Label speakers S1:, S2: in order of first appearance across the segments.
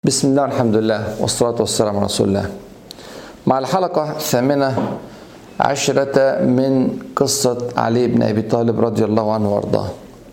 S1: بسم الله والحمد لله والصلاة والسلام على رسول الله مع الحلقة الثامنة عشرة من قصة علي بن أبي طالب رضي الله عنه وأرضاه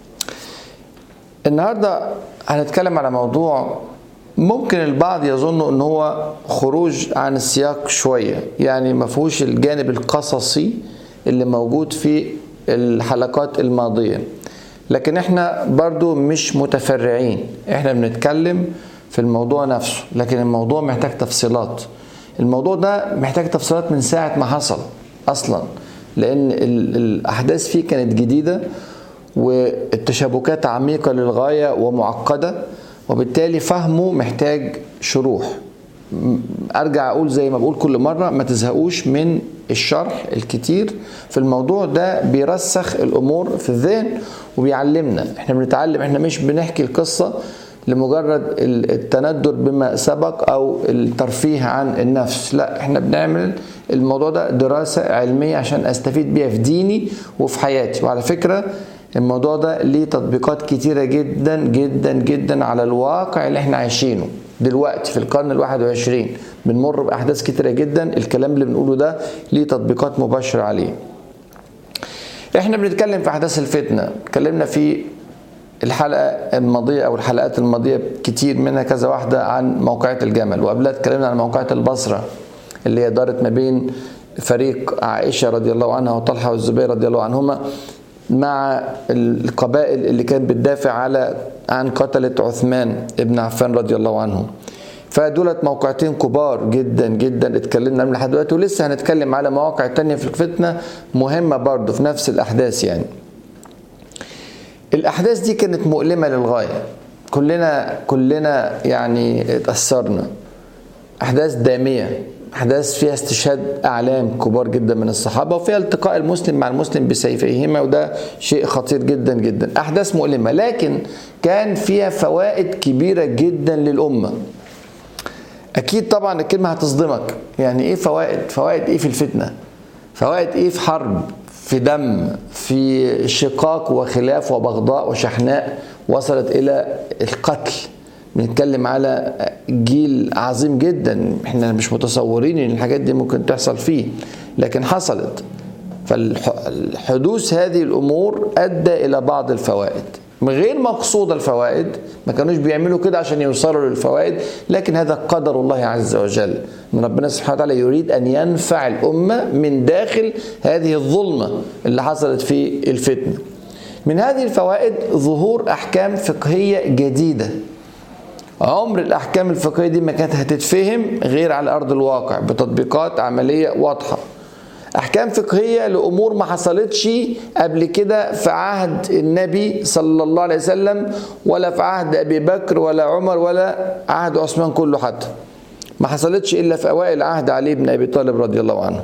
S1: النهاردة هنتكلم على موضوع ممكن البعض يظن ان هو خروج عن السياق شوية يعني ما فيهوش الجانب القصصي اللي موجود في الحلقات الماضية لكن احنا برضو مش متفرعين احنا بنتكلم في الموضوع نفسه لكن الموضوع محتاج تفصيلات الموضوع ده محتاج تفصيلات من ساعة ما حصل أصلا لأن الأحداث فيه كانت جديدة والتشابكات عميقة للغاية ومعقدة وبالتالي فهمه محتاج شروح ارجع اقول زي ما بقول كل مره ما تزهقوش من الشرح الكتير في الموضوع ده بيرسخ الامور في الذهن وبيعلمنا احنا بنتعلم احنا مش بنحكي القصه لمجرد التندر بما سبق او الترفيه عن النفس لا احنا بنعمل الموضوع ده دراسه علميه عشان استفيد بيها في ديني وفي حياتي وعلى فكره الموضوع ده ليه تطبيقات كتيرة جدا جدا جدا على الواقع اللي احنا عايشينه دلوقتي في القرن الواحد وعشرين بنمر بأحداث كتيرة جدا الكلام اللي بنقوله ده ليه تطبيقات مباشرة عليه احنا بنتكلم في أحداث الفتنة اتكلمنا في الحلقة الماضية أو الحلقات الماضية كتير منها كذا واحدة عن موقعة الجمل وقبلها اتكلمنا عن موقعة البصرة اللي هي دارت ما بين فريق عائشة رضي الله عنها وطلحة والزبير رضي الله عنهما مع القبائل اللي كانت بتدافع على عن قتلة عثمان ابن عفان رضي الله عنه فدولت موقعتين كبار جدا جدا اتكلمنا عنهم لحد دلوقتي ولسه هنتكلم على مواقع تانية في الفتنة مهمة برضه في نفس الأحداث يعني الأحداث دي كانت مؤلمة للغاية كلنا كلنا يعني اتأثرنا أحداث دامية أحداث فيها استشهاد أعلام كبار جدا من الصحابة وفيها التقاء المسلم مع المسلم بسيفيهما وده شيء خطير جدا جدا أحداث مؤلمة لكن كان فيها فوائد كبيرة جدا للأمة أكيد طبعا الكلمة هتصدمك يعني إيه فوائد فوائد إيه في الفتنة فوائد إيه في حرب في دم في شقاق وخلاف وبغضاء وشحناء وصلت إلى القتل بنتكلم على جيل عظيم جدا احنا مش متصورين ان الحاجات دي ممكن تحصل فيه لكن حصلت فالحدوث هذه الامور ادى الى بعض الفوائد غير مقصود الفوائد ما كانوش بيعملوا كده عشان يوصلوا للفوائد لكن هذا قدر الله عز وجل ان ربنا سبحانه وتعالى يريد ان ينفع الامه من داخل هذه الظلمه اللي حصلت في الفتنه من هذه الفوائد ظهور احكام فقهيه جديده عمر الاحكام الفقهيه دي ما كانت هتتفهم غير على ارض الواقع بتطبيقات عمليه واضحه احكام فقهيه لامور ما حصلتش قبل كده في عهد النبي صلى الله عليه وسلم ولا في عهد ابي بكر ولا عمر ولا عهد عثمان كله حتى ما حصلتش الا في اوائل عهد علي بن ابي طالب رضي الله عنه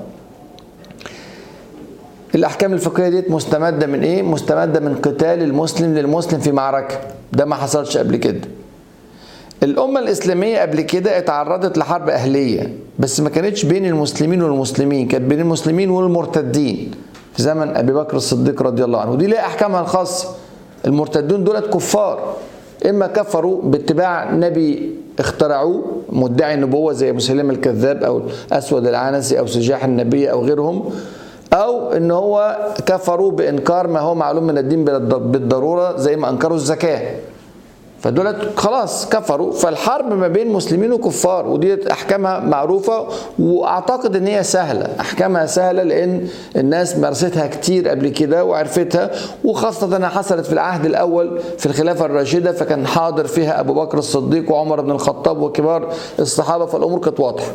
S1: الاحكام الفقهيه ديت مستمده من ايه مستمده من قتال المسلم للمسلم في معركه ده ما حصلش قبل كده الأمة الإسلامية قبل كده اتعرضت لحرب أهلية بس ما كانتش بين المسلمين والمسلمين كانت بين المسلمين والمرتدين في زمن أبي بكر الصديق رضي الله عنه ودي ليها أحكامها الخاصة المرتدون دولت كفار إما كفروا باتباع نبي اخترعوه مدعي النبوة زي مسلم الكذاب أو أسود العنسي أو سجاح النبي أو غيرهم أو إن هو كفروا بإنكار ما هو معلوم من الدين بالضرورة زي ما أنكروا الزكاة فدولت خلاص كفروا فالحرب ما بين مسلمين وكفار ودي احكامها معروفه واعتقد ان هي سهله احكامها سهله لان الناس مارستها كتير قبل كده وعرفتها وخاصه انها حصلت في العهد الاول في الخلافه الراشده فكان حاضر فيها ابو بكر الصديق وعمر بن الخطاب وكبار الصحابه فالامور كانت واضحه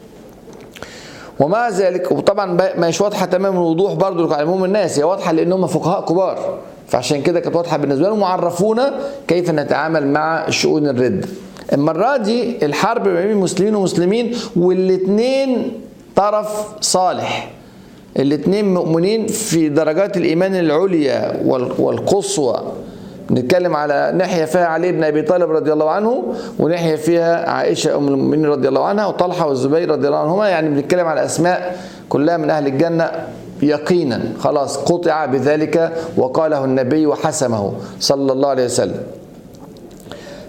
S1: ومع ذلك وطبعا مش واضحه تمام الوضوح برضه على عموم الناس هي واضحه لانهم فقهاء كبار فعشان كده كانت واضحه بالنسبه لهم وعرفونا كيف نتعامل مع شؤون الرد المره دي الحرب ما بين المسلمين ومسلمين والاثنين طرف صالح الاثنين مؤمنين في درجات الايمان العليا والقصوى نتكلم على ناحية فيها علي بن أبي طالب رضي الله عنه وناحية فيها عائشة أم المؤمنين رضي الله عنها وطلحة والزبير رضي الله عنهما يعني بنتكلم على أسماء كلها من أهل الجنة يقينا خلاص قطع بذلك وقاله النبي وحسمه صلى الله عليه وسلم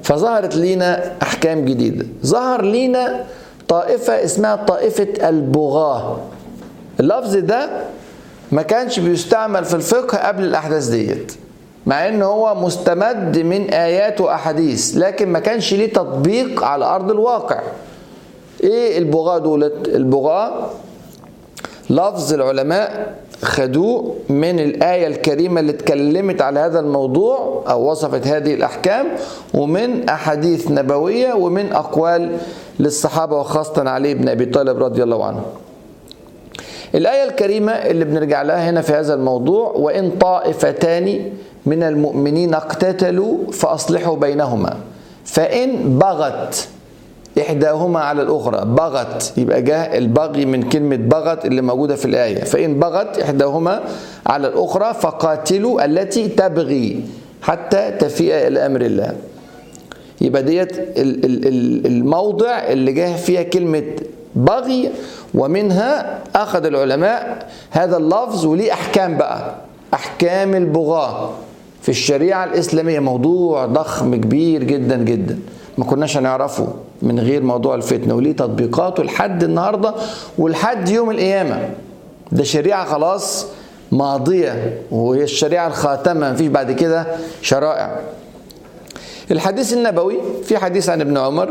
S1: فظهرت لينا احكام جديده ظهر لينا طائفه اسمها طائفه البغاه اللفظ ده ما كانش بيستعمل في الفقه قبل الاحداث ديت مع ان هو مستمد من ايات واحاديث لكن ما كانش ليه تطبيق على ارض الواقع ايه البغاة دولت البغاة لفظ العلماء خدوه من الآية الكريمة اللي اتكلمت على هذا الموضوع أو وصفت هذه الأحكام ومن أحاديث نبوية ومن أقوال للصحابة وخاصة علي بن أبي طالب رضي الله عنه الآية الكريمة اللي بنرجع لها هنا في هذا الموضوع وإن طائفتان من المؤمنين اقتتلوا فأصلحوا بينهما فإن بغت إحداهما على الأخرى بغت يبقى جاء البغي من كلمة بغت اللي موجودة في الآية فإن بغت إحداهما على الأخرى فقاتلوا التي تبغي حتى تفيء إلى أمر الله يبقى ديت الموضع اللي جه فيها كلمة بغي ومنها أخذ العلماء هذا اللفظ وليه أحكام بقى أحكام البغاة في الشريعة الإسلامية موضوع ضخم كبير جدا جدا ما كناش هنعرفه من غير موضوع الفتنة وليه تطبيقاته لحد النهاردة ولحد يوم القيامة ده شريعة خلاص ماضية وهي الشريعة الخاتمة مفيش بعد كده شرائع الحديث النبوي في حديث عن ابن عمر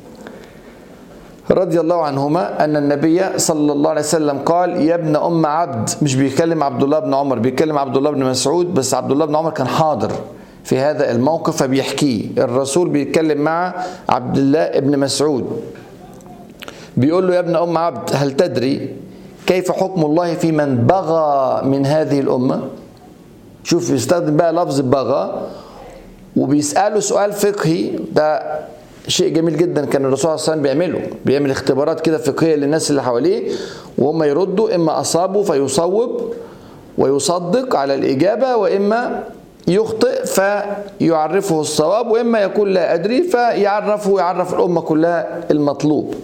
S1: رضي الله عنهما أن النبي صلى الله عليه وسلم قال يا ابن أم عبد مش بيكلم عبد الله بن عمر بيكلم عبد الله بن مسعود بس عبد الله بن عمر كان حاضر في هذا الموقف فبيحكيه الرسول بيتكلم مع عبد الله بن مسعود بيقول له يا ابن أم عبد هل تدري كيف حكم الله في من بغى من هذه الأمة شوف يستخدم بقى لفظ بغى وبيسأله سؤال فقهي ده شيء جميل جدا كان الرسول صلى الله عليه وسلم بيعمله بيعمل اختبارات كده فقهيه للناس اللي حواليه وهم يردوا اما اصابوا فيصوب ويصدق على الاجابه واما يخطئ فيعرفه الصواب واما يقول لا ادري فيعرفه ويعرف الامه كلها المطلوب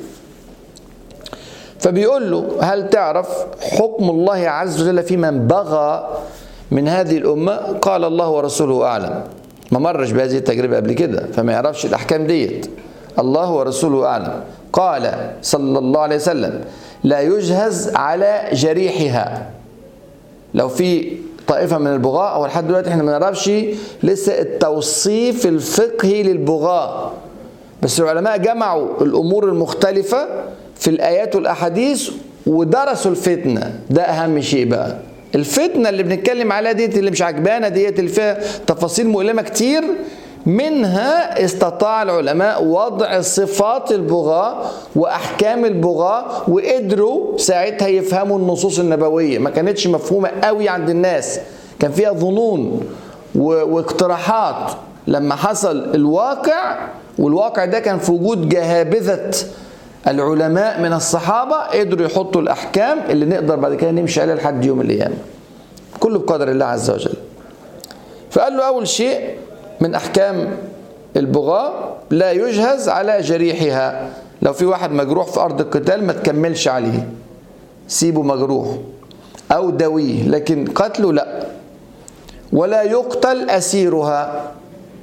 S1: فبيقول له هل تعرف حكم الله عز وجل في من بغى من هذه الامه قال الله ورسوله اعلم ما مرش بهذه التجربة قبل كده فما يعرفش الأحكام ديت الله ورسوله أعلم قال صلى الله عليه وسلم لا يجهز على جريحها لو في طائفة من البغاء أو لحد دلوقتي احنا ما نعرفش لسه التوصيف الفقهي للبغاء بس العلماء جمعوا الأمور المختلفة في الآيات والأحاديث ودرسوا الفتنة ده أهم شيء بقى الفتنة اللي بنتكلم عليها ديت اللي مش عجبانا ديت اللي فيها تفاصيل مؤلمة كتير منها استطاع العلماء وضع صفات البغاة وأحكام البغاة وقدروا ساعتها يفهموا النصوص النبوية ما كانتش مفهومة قوي عند الناس كان فيها ظنون واقتراحات لما حصل الواقع والواقع ده كان في وجود جهابذة العلماء من الصحابة قدروا يحطوا الأحكام اللي نقدر بعد كده نمشي عليها لحد يوم القيامة كله بقدر الله عز وجل فقال له أول شيء من أحكام البغاة لا يجهز على جريحها لو في واحد مجروح في أرض القتال ما تكملش عليه سيبه مجروح أو دويه لكن قتله لا ولا يقتل أسيرها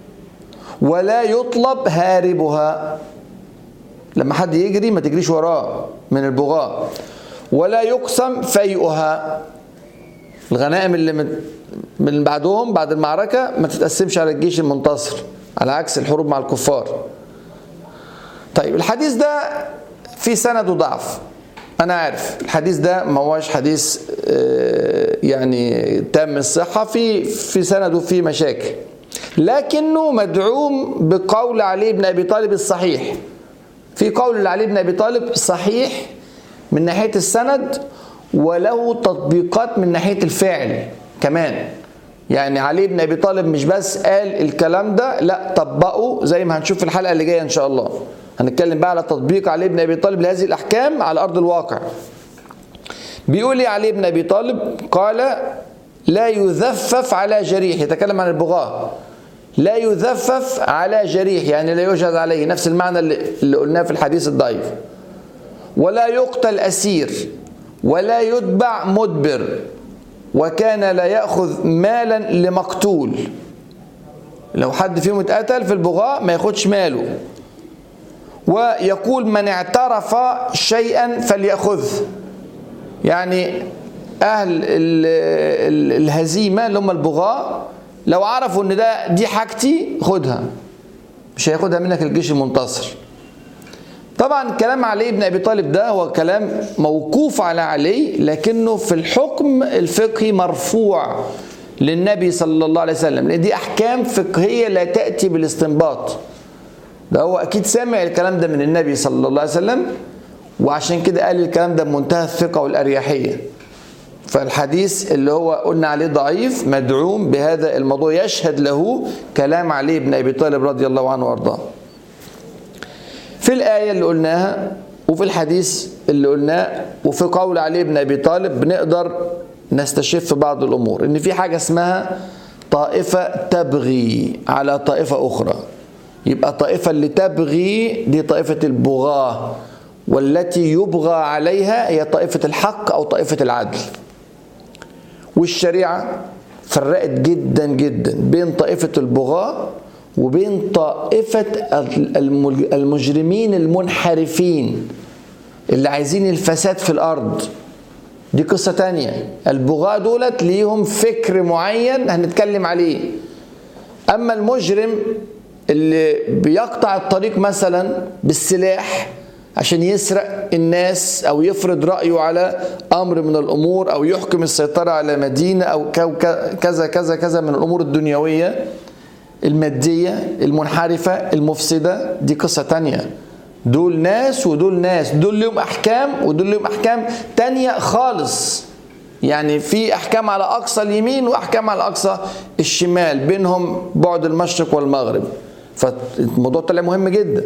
S1: ولا يطلب هاربها لما حد يجري ما تجريش وراه من البغاء ولا يقسم فيئها الغنائم اللي من, من بعدهم بعد المعركة ما تتقسمش على الجيش المنتصر على عكس الحروب مع الكفار طيب الحديث ده في سند ضعف انا عارف الحديث ده ما هوش حديث يعني تام الصحة في في سنده في مشاكل لكنه مدعوم بقول علي بن ابي طالب الصحيح في قول لعلي بن ابي طالب صحيح من ناحيه السند وله تطبيقات من ناحيه الفعل كمان يعني علي بن ابي طالب مش بس قال الكلام ده لا طبقه زي ما هنشوف في الحلقه اللي جايه ان شاء الله هنتكلم بقى على تطبيق علي بن ابي طالب لهذه الاحكام على ارض الواقع بيقول لي علي بن ابي طالب قال لا يذفف على جريح يتكلم عن البغاه لا يذفف على جريح يعني لا يجهز عليه نفس المعنى اللي, اللي قلناه في الحديث الضعيف ولا يقتل أسير ولا يتبع مدبر وكان لا يأخذ مالا لمقتول لو حد فيهم اتقتل في البغاء ما ياخدش ماله ويقول من اعترف شيئا فليأخذه يعني أهل ال ال الهزيمة اللي هم البغاء لو عرفوا ان ده دي حاجتي خدها مش هياخدها منك الجيش المنتصر طبعا كلام علي بن ابي طالب ده هو كلام موقوف على علي لكنه في الحكم الفقهي مرفوع للنبي صلى الله عليه وسلم لان دي احكام فقهيه لا تاتي بالاستنباط ده هو اكيد سامع الكلام ده من النبي صلى الله عليه وسلم وعشان كده قال الكلام ده بمنتهى الثقه والاريحيه فالحديث اللي هو قلنا عليه ضعيف مدعوم بهذا الموضوع يشهد له كلام علي بن ابي طالب رضي الله عنه وارضاه في الآية اللي قلناها وفي الحديث اللي قلناه وفي قول علي بن أبي طالب بنقدر نستشف بعض الأمور إن في حاجة اسمها طائفة تبغي على طائفة أخرى يبقى الطائفة اللي تبغي دي طائفة البغاة والتي يبغى عليها هي طائفة الحق أو طائفة العدل والشريعة فرقت جدا جدا بين طائفة البغاة وبين طائفة المجرمين المنحرفين اللي عايزين الفساد في الأرض دي قصة تانية البغاة دولت ليهم فكر معين هنتكلم عليه أما المجرم اللي بيقطع الطريق مثلا بالسلاح عشان يسرق الناس أو يفرض رأيه على أمر من الأمور أو يحكم السيطرة على مدينة أو كذا كذا كذا من الأمور الدنيوية المادية المنحرفة المفسدة دي قصة تانية دول ناس ودول ناس دول لهم أحكام ودول لهم أحكام تانية خالص يعني في أحكام على أقصى اليمين وأحكام على أقصى الشمال بينهم بعد المشرق والمغرب فالموضوع طلع مهم جدا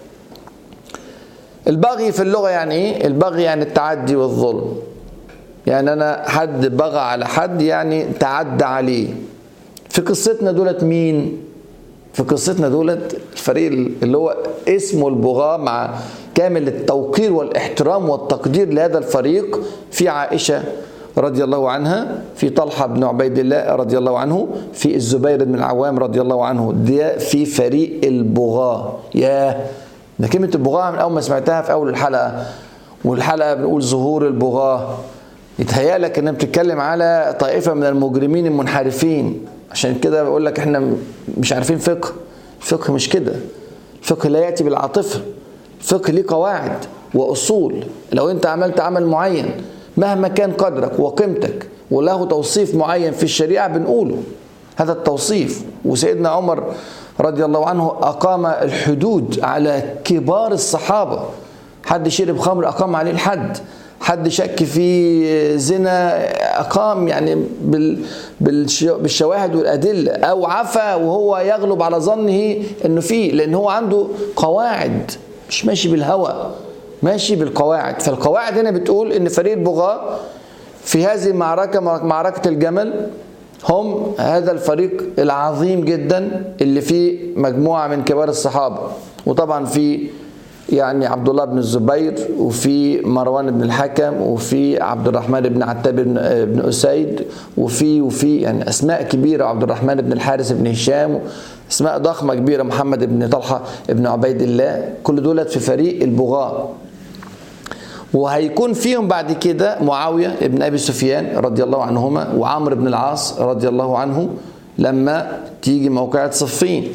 S1: البغي في اللغة يعني إيه؟ البغي يعني التعدي والظلم يعني أنا حد بغى على حد يعني تعدى عليه في قصتنا دولت مين في قصتنا دولت الفريق اللي هو اسمه البغاة مع كامل التوقير والاحترام والتقدير لهذا الفريق في عائشة رضي الله عنها في طلحة بن عبيد الله رضي الله عنه في الزبير بن العوام رضي الله عنه ده في فريق البغاة ياه ده كلمة البغاة من أول ما سمعتها في أول الحلقة والحلقة بنقول ظهور البغاة يتهيألك إنها بتتكلم على طائفة من المجرمين المنحرفين عشان كده بقول لك احنا مش عارفين فقه الفقه مش كده الفقه لا ياتي بالعاطفه الفقه ليه قواعد واصول لو انت عملت عمل معين مهما كان قدرك وقيمتك وله توصيف معين في الشريعه بنقوله هذا التوصيف وسيدنا عمر رضي الله عنه اقام الحدود على كبار الصحابه حد شرب خمر اقام عليه الحد حد شك في زنا اقام يعني بالشواهد والادله او عفى وهو يغلب على ظنه انه فيه لان هو عنده قواعد مش ماشي بالهوى ماشي بالقواعد فالقواعد هنا بتقول ان فريق البغاة في هذه المعركه معركه الجمل هم هذا الفريق العظيم جدا اللي فيه مجموعه من كبار الصحابه وطبعا في يعني عبد الله بن الزبير وفي مروان بن الحكم وفي عبد الرحمن بن عتاب بن أسيد وفي وفي يعني أسماء كبيرة عبد الرحمن بن الحارث بن هشام أسماء ضخمة كبيرة محمد بن طلحة بن عبيد الله كل دولت في فريق البغاة وهيكون فيهم بعد كده معاوية بن أبي سفيان رضي الله عنهما وعمرو بن العاص رضي الله عنه لما تيجي موقعة صفين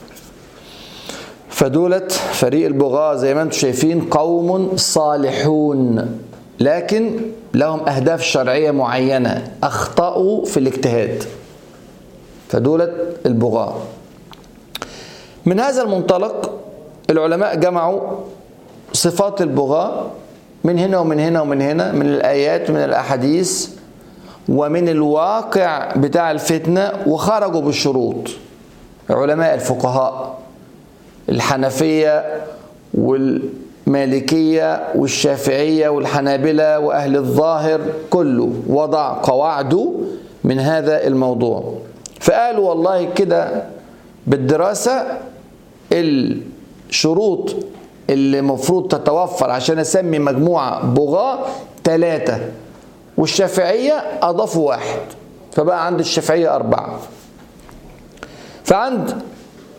S1: فدولت فريق البغاة زي ما انتم شايفين قوم صالحون لكن لهم أهداف شرعية معينة أخطأوا في الاجتهاد فدولت البغاة من هذا المنطلق العلماء جمعوا صفات البغاة من هنا ومن هنا ومن هنا من الآيات ومن الأحاديث ومن الواقع بتاع الفتنة وخرجوا بالشروط علماء الفقهاء الحنفية والمالكية والشافعية والحنابلة وأهل الظاهر كله وضع قواعده من هذا الموضوع فقالوا والله كده بالدراسة الشروط اللي المفروض تتوفر عشان أسمي مجموعة بغاة ثلاثة والشافعية أضافوا واحد فبقى عند الشافعية أربعة فعند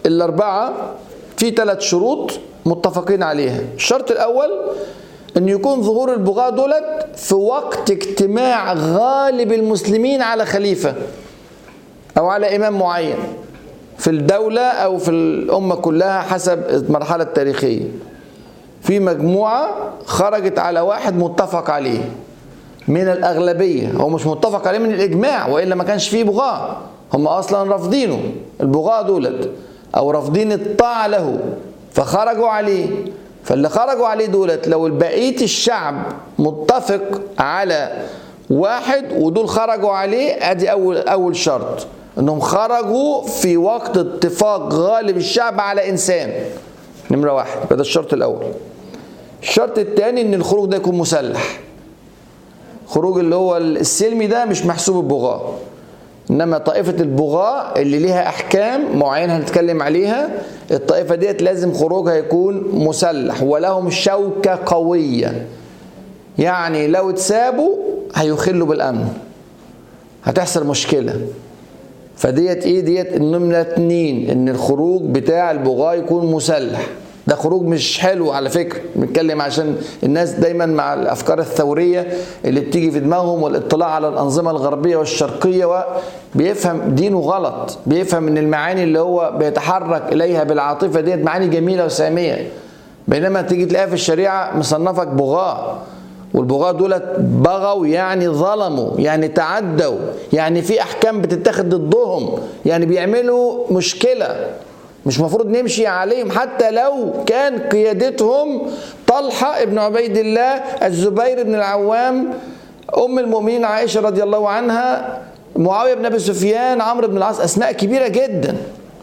S1: الأربعة في ثلاث شروط متفقين عليها الشرط الأول أن يكون ظهور البغاة دولت في وقت اجتماع غالب المسلمين على خليفة أو على إمام معين في الدولة أو في الأمة كلها حسب المرحلة التاريخية في مجموعة خرجت على واحد متفق عليه من الأغلبية هو مش متفق عليه من الإجماع وإلا ما كانش فيه بغاة هم أصلا رافضينه البغاة دولت أو رافضين الطاعة له فخرجوا عليه فاللي خرجوا عليه دولت لو بقية الشعب متفق على واحد ودول خرجوا عليه ادي اول اول شرط انهم خرجوا في وقت اتفاق غالب الشعب على انسان نمره واحد ده الشرط الاول الشرط الثاني ان الخروج ده يكون مسلح خروج اللي هو السلمي ده مش محسوب البغاة انما طائفة البغاة اللي ليها احكام معينة هنتكلم عليها الطائفة ديت لازم خروجها يكون مسلح ولهم شوكة قوية يعني لو اتسابوا هيخلوا بالامن هتحصل مشكلة فديت ايه ديت النمرة اتنين ان الخروج بتاع البغاة يكون مسلح ده خروج مش حلو على فكرة بنتكلم عشان الناس دايما مع الافكار الثورية اللي بتيجي في دماغهم والاطلاع على الانظمة الغربية والشرقية بيفهم دينه غلط بيفهم ان المعاني اللي هو بيتحرك اليها بالعاطفة ديت معاني جميلة وسامية بينما تيجي تلاقيها في الشريعة مصنفك بغاة والبغاة دولت بغوا يعني ظلموا يعني تعدوا يعني في احكام بتتاخد ضدهم يعني بيعملوا مشكله مش مفروض نمشي عليهم حتى لو كان قيادتهم طلحه ابن عبيد الله الزبير بن العوام ام المؤمنين عائشه رضي الله عنها معاويه بن ابي سفيان عمرو بن العاص اسماء كبيره جدا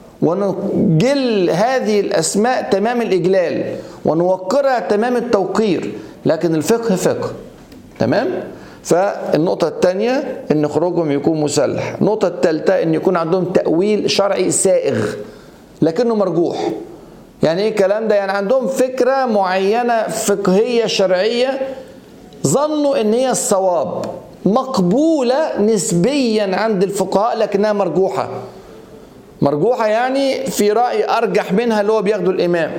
S1: ونجل هذه الاسماء تمام الاجلال ونوقرها تمام التوقير لكن الفقه فقه تمام فالنقطة الثانية ان خروجهم يكون مسلح النقطة الثالثة ان يكون عندهم تأويل شرعي سائغ لكنه مرجوح يعني ايه الكلام ده يعني عندهم فكرة معينة فقهية شرعية ظنوا ان هي الصواب مقبولة نسبيا عند الفقهاء لكنها مرجوحة مرجوحة يعني في رأي أرجح منها اللي هو بياخده الإمام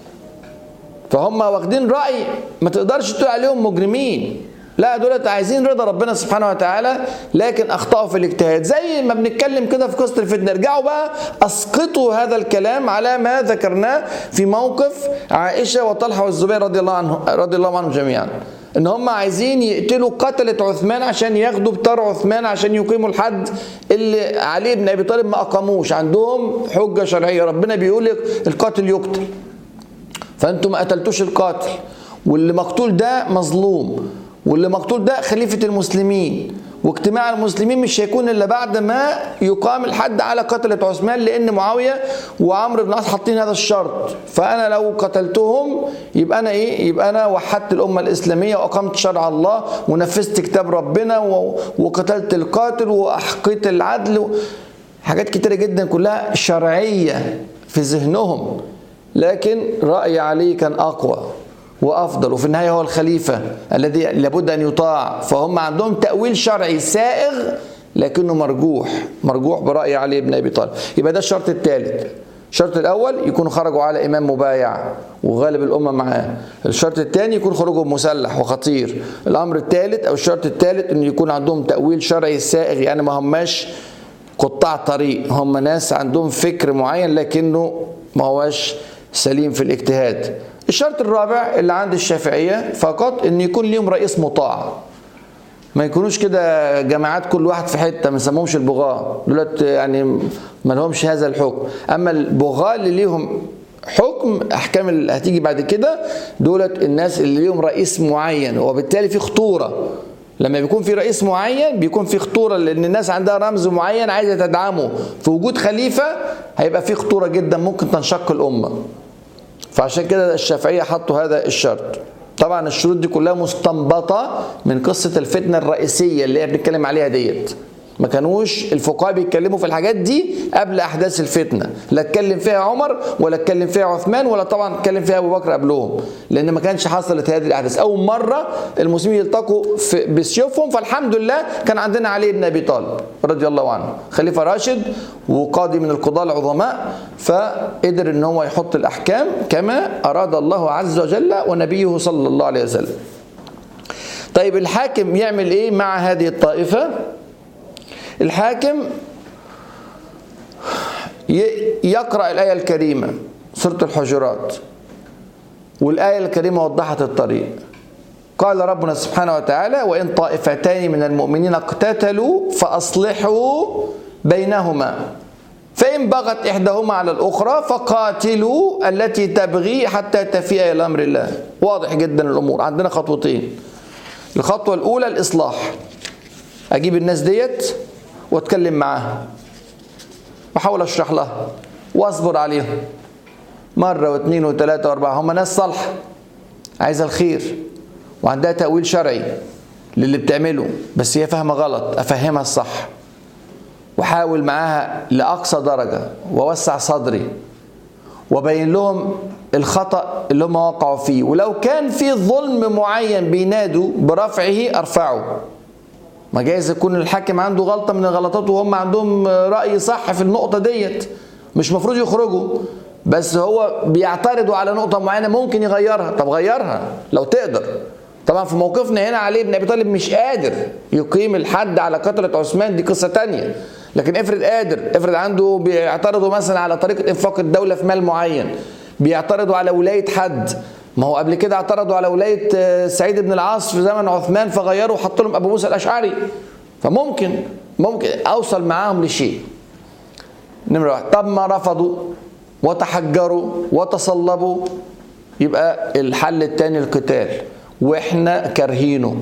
S1: فهم واخدين رأي ما تقدرش تقول عليهم مجرمين لا دولت عايزين رضا ربنا سبحانه وتعالى لكن اخطاوا في الاجتهاد زي ما بنتكلم كده في قصه الفتنه ارجعوا بقى اسقطوا هذا الكلام على ما ذكرناه في موقف عائشه وطلحه والزبير رضي الله عنه رضي الله عنهم جميعا ان هم عايزين يقتلوا قتلة عثمان عشان ياخدوا بتار عثمان عشان يقيموا الحد اللي علي بن ابي طالب ما اقاموش عندهم حجه شرعيه ربنا بيقول لك القاتل يقتل فانتم ما قتلتوش القاتل واللي مقتول ده مظلوم واللي مقتول ده خليفة المسلمين واجتماع المسلمين مش هيكون الا بعد ما يقام الحد على قتلة عثمان لان معاوية وعمرو بن العاص حاطين هذا الشرط فانا لو قتلتهم يبقى انا ايه يبقى انا وحدت الامة الاسلامية واقمت شرع الله ونفذت كتاب ربنا وقتلت القاتل واحقيت العدل حاجات كتيرة جدا كلها شرعية في ذهنهم لكن رأي علي كان أقوى وأفضل وفي النهاية هو الخليفة الذي لابد أن يطاع فهم عندهم تأويل شرعي سائغ لكنه مرجوح مرجوح برأي علي بن أبي طالب يبقى ده الشرط الثالث الشرط الأول يكونوا خرجوا على إمام مبايع وغالب الأمة معاه الشرط الثاني يكون خروجهم مسلح وخطير الأمر الثالث أو الشرط الثالث أن يكون عندهم تأويل شرعي سائغ يعني ما هماش قطاع طريق هم ناس عندهم فكر معين لكنه ما هوش سليم في الاجتهاد الشرط الرابع اللي عند الشافعية فقط ان يكون ليهم رئيس مطاع ما يكونوش كده جماعات كل واحد في حته ما نسموهمش البغاة دولت يعني ما لهمش هذا الحكم اما البغاة اللي ليهم حكم احكام اللي هتيجي بعد كده دولت الناس اللي ليهم رئيس معين وبالتالي في خطوره لما بيكون في رئيس معين بيكون في خطوره لان الناس عندها رمز معين عايزه تدعمه في وجود خليفه هيبقى في خطوره جدا ممكن تنشق الامه فعشان كده الشافعيه حطوا هذا الشرط طبعا الشروط دي كلها مستنبطه من قصه الفتنه الرئيسيه اللي احنا بنتكلم عليها ديت ما كانوش الفقهاء بيتكلموا في الحاجات دي قبل احداث الفتنه لا اتكلم فيها عمر ولا اتكلم فيها عثمان ولا طبعا اتكلم فيها ابو بكر قبلهم لان ما كانش حصلت هذه الاحداث اول مره المسلمين يلتقوا في- بسيوفهم فالحمد لله كان عندنا علي بن ابي طالب رضي الله عنه خليفه راشد وقاضي من القضاه العظماء فقدر ان هو يحط الاحكام كما اراد الله عز وجل ونبيه صلى الله عليه وسلم طيب الحاكم يعمل ايه مع هذه الطائفه الحاكم ي- يقرأ الآية الكريمة سورة الحجرات والآية الكريمة وضحت الطريق قال ربنا سبحانه وتعالى وإن طائفتان من المؤمنين اقتتلوا فأصلحوا بينهما فإن بغت إحداهما على الأخرى فقاتلوا التي تبغي حتى تفيء إلى أمر الله واضح جدا الأمور عندنا خطوتين الخطوة الأولى الإصلاح أجيب الناس ديت وأتكلم معاها واحاول اشرح لها واصبر عليهم مره واثنين وثلاثه واربعه هم ناس صالحه عايزه الخير وعندها تاويل شرعي للي بتعمله بس هي فاهمه غلط افهمها الصح واحاول معاها لاقصى درجه واوسع صدري وبين لهم الخطا اللي هم وقعوا فيه ولو كان في ظلم معين بينادوا برفعه ارفعه ما جايز يكون الحاكم عنده غلطة من الغلطات وهم عندهم رأي صح في النقطة ديت مش مفروض يخرجوا بس هو بيعترضوا على نقطة معينة ممكن يغيرها طب غيرها لو تقدر طبعا في موقفنا هنا علي بن ابي طالب مش قادر يقيم الحد على قتلة عثمان دي قصة تانية لكن افرض قادر افرض عنده بيعترضوا مثلا على طريقة انفاق الدولة في مال معين بيعترضوا على ولاية حد ما هو قبل كده اعترضوا على ولاية آه، سعيد بن العاص في زمن عثمان فغيروا وحطوا لهم أبو موسى الأشعري فممكن ممكن أوصل معاهم لشيء نمرة واحد طب ما رفضوا وتحجروا وتصلبوا يبقى الحل الثاني القتال واحنا كارهينه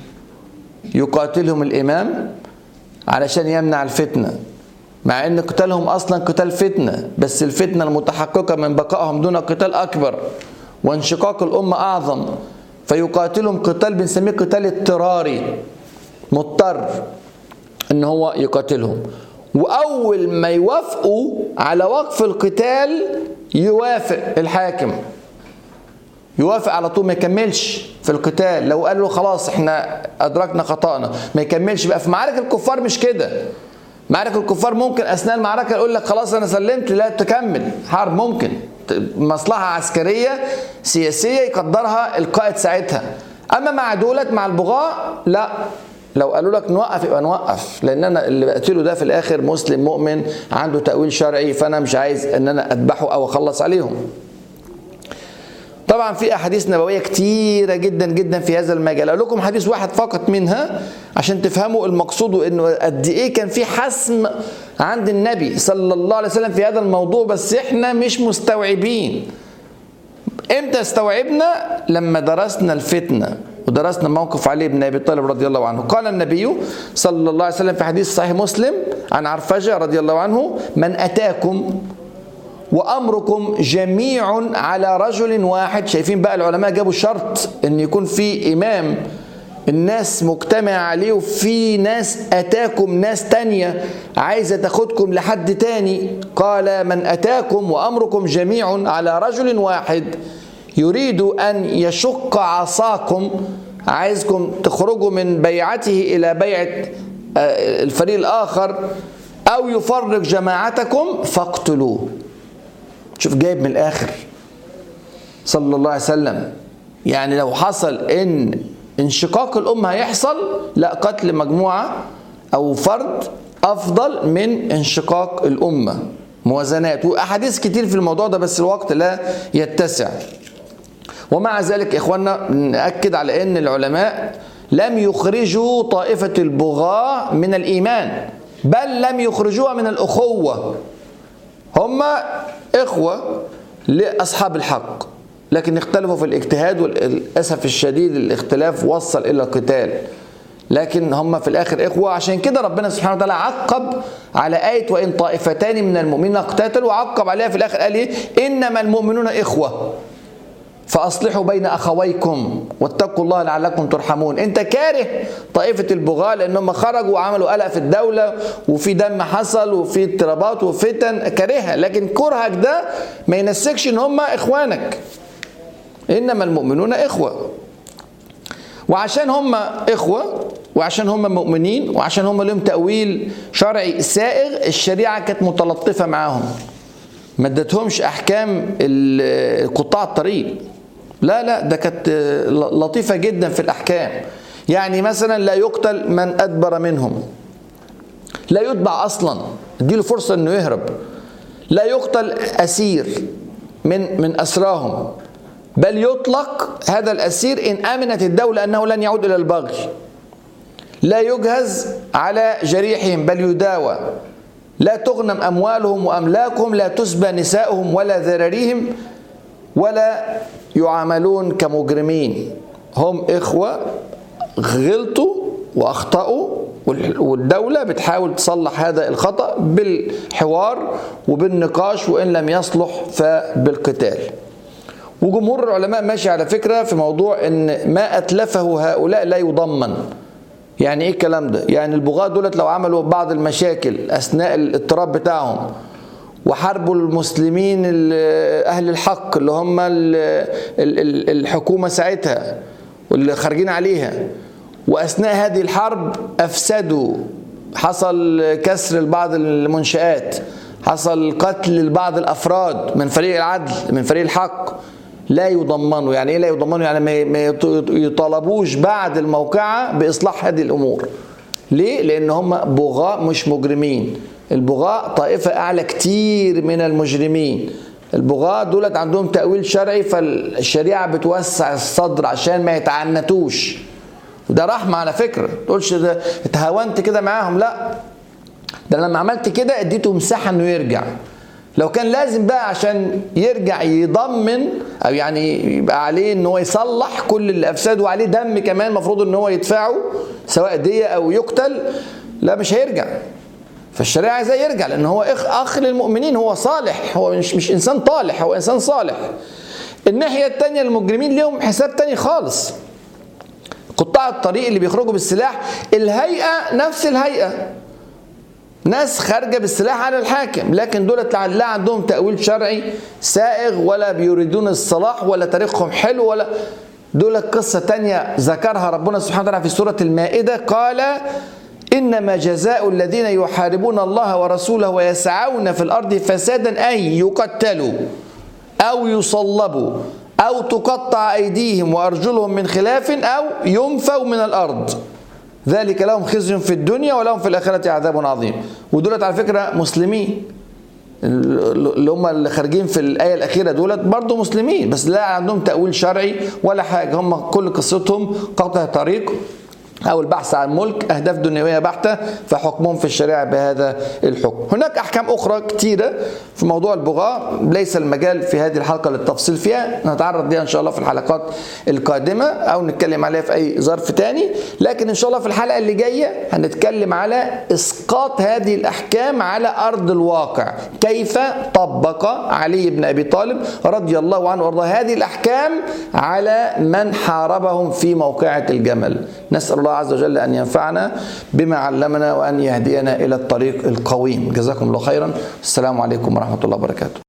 S1: يقاتلهم الإمام علشان يمنع الفتنة مع ان قتالهم اصلا قتال فتنه بس الفتنه المتحققه من بقائهم دون قتال اكبر وانشقاق الامه اعظم فيقاتلهم قتال بنسميه قتال اضطراري مضطر ان هو يقاتلهم واول ما يوافقوا على وقف القتال يوافق الحاكم يوافق على طول ما يكملش في القتال لو قال له خلاص احنا ادركنا خطأنا ما يكملش بقى في معارك الكفار مش كده معارك الكفار ممكن اثناء المعركه يقول لك خلاص انا سلمت لا تكمل حرب ممكن مصلحه عسكريه سياسيه يقدرها القائد ساعتها اما مع دولت مع البغاء لا لو قالوا لك نوقف يبقى نوقف لان انا اللي بقتله ده في الاخر مسلم مؤمن عنده تاويل شرعي فانا مش عايز ان انا اذبحه او اخلص عليهم طبعا في احاديث نبويه كتيره جدا جدا في هذا المجال اقول لكم حديث واحد فقط منها عشان تفهموا المقصود وانه قد ايه كان في حسم عند النبي صلى الله عليه وسلم في هذا الموضوع بس احنا مش مستوعبين امتى استوعبنا لما درسنا الفتنه ودرسنا موقف علي بن ابي طالب رضي الله عنه قال النبي صلى الله عليه وسلم في حديث صحيح مسلم عن عرفجه رضي الله عنه من اتاكم وامركم جميع على رجل واحد شايفين بقى العلماء جابوا شرط ان يكون في امام الناس مجتمع عليه وفي ناس اتاكم ناس تانية عايزه تاخدكم لحد تاني قال من اتاكم وامركم جميع على رجل واحد يريد ان يشق عصاكم عايزكم تخرجوا من بيعته الى بيعه الفريق الاخر او يفرق جماعتكم فاقتلوه شوف جايب من الاخر صلى الله عليه وسلم يعني لو حصل ان انشقاق الامه هيحصل لا قتل مجموعه او فرد افضل من انشقاق الامه موازنات واحاديث كتير في الموضوع ده بس الوقت لا يتسع ومع ذلك اخواننا ناكد على ان العلماء لم يخرجوا طائفه البغاة من الايمان بل لم يخرجوها من الاخوه هم إخوة لأصحاب الحق لكن اختلفوا في الاجتهاد وللأسف الشديد الاختلاف وصل إلى القتال لكن هم في الآخر إخوة عشان كده ربنا سبحانه وتعالى عقب على آية وإن طائفتان من المؤمنين اقتتلوا وعقب عليها في الآخر قال إيه إنما المؤمنون إخوة فأصلحوا بين أخويكم واتقوا الله لعلكم ترحمون أنت كاره طائفة البغاة لأنهم خرجوا وعملوا قلق في الدولة وفي دم حصل وفي اضطرابات وفتن كارهها لكن كرهك ده ما ينسكش ان هم اخوانك انما المؤمنون اخوه وعشان هم اخوه وعشان هم مؤمنين وعشان هم لهم تاويل شرعي سائغ الشريعه كانت متلطفه معاهم ما ادتهمش احكام قطاع الطريق لا لا ده كانت لطيفه جدا في الاحكام يعني مثلا لا يقتل من ادبر منهم لا يتبع اصلا اديله فرصه انه يهرب لا يقتل اسير من من اسراهم بل يطلق هذا الاسير ان امنت الدوله انه لن يعود الى البغي لا يجهز على جريحهم بل يداوى لا تغنم اموالهم واملاكهم لا تسبى نساؤهم ولا ذراريهم ولا يعاملون كمجرمين هم اخوه غلطوا واخطاوا والدولة بتحاول تصلح هذا الخطأ بالحوار وبالنقاش وإن لم يصلح فبالقتال وجمهور العلماء ماشي على فكرة في موضوع إن ما أتلفه هؤلاء لا يضمن يعني إيه الكلام ده؟ يعني البغاة دولت لو عملوا بعض المشاكل أثناء الاضطراب بتاعهم وحاربوا المسلمين أهل الحق اللي هم الحكومة ساعتها واللي خارجين عليها واثناء هذه الحرب افسدوا حصل كسر لبعض المنشات حصل قتل لبعض الافراد من فريق العدل من فريق الحق لا يضمنوا يعني ايه لا يضمنوا يعني ما يطالبوش بعد الموقعه باصلاح هذه الامور ليه لان هم بغاء مش مجرمين البغاء طائفه اعلى كتير من المجرمين البغاة دولت عندهم تأويل شرعي فالشريعة بتوسع الصدر عشان ما يتعنتوش وده رحمة على فكرة تقولش ده اتهاونت كده معاهم لا ده لما عملت كده اديته مساحة انه يرجع لو كان لازم بقى عشان يرجع يضمن او يعني يبقى عليه ان هو يصلح كل اللي افسده وعليه دم كمان المفروض ان هو يدفعه سواء دية او يقتل لا مش هيرجع فالشريعه عايزاه يرجع لان هو اخ اخ للمؤمنين هو صالح هو مش مش انسان طالح هو انسان صالح الناحيه الثانيه المجرمين ليهم حساب تاني خالص قطاع الطريق اللي بيخرجوا بالسلاح الهيئه نفس الهيئه ناس خارجه بالسلاح على الحاكم لكن دولت لا عندهم تاويل شرعي سائغ ولا بيريدون الصلاح ولا تاريخهم حلو ولا دول قصة تانية ذكرها ربنا سبحانه وتعالى في سورة المائدة قال إنما جزاء الذين يحاربون الله ورسوله ويسعون في الأرض فسادا أن يقتلوا أو يصلبوا أو تقطع أيديهم وأرجلهم من خلاف أو ينفوا من الأرض ذلك لهم خزي في الدنيا ولهم في الآخرة عذاب عظيم ودولت على فكرة مسلمين اللي هم اللي خارجين في الآية الأخيرة دولت برضه مسلمين بس لا عندهم تأويل شرعي ولا حاجة هم كل قصتهم قطع طريق أو البحث عن ملك أهداف دنيوية بحتة فحكمهم في الشريعة بهذا الحكم هناك أحكام أخرى كثيرة في موضوع البغاء ليس المجال في هذه الحلقة للتفصيل فيها نتعرض لها إن شاء الله في الحلقات القادمة أو نتكلم عليها في أي ظرف تاني لكن إن شاء الله في الحلقة اللي جاية هنتكلم على إسقاط هذه الأحكام على أرض الواقع كيف طبق علي بن أبي طالب رضي الله عنه وارضاه هذه الأحكام على من حاربهم في موقعة الجمل نسأل الله عز وجل أن ينفعنا بما علمنا وأن يهدينا إلى الطريق القويم جزاكم الله خيرا السلام عليكم ورحمة الله وبركاته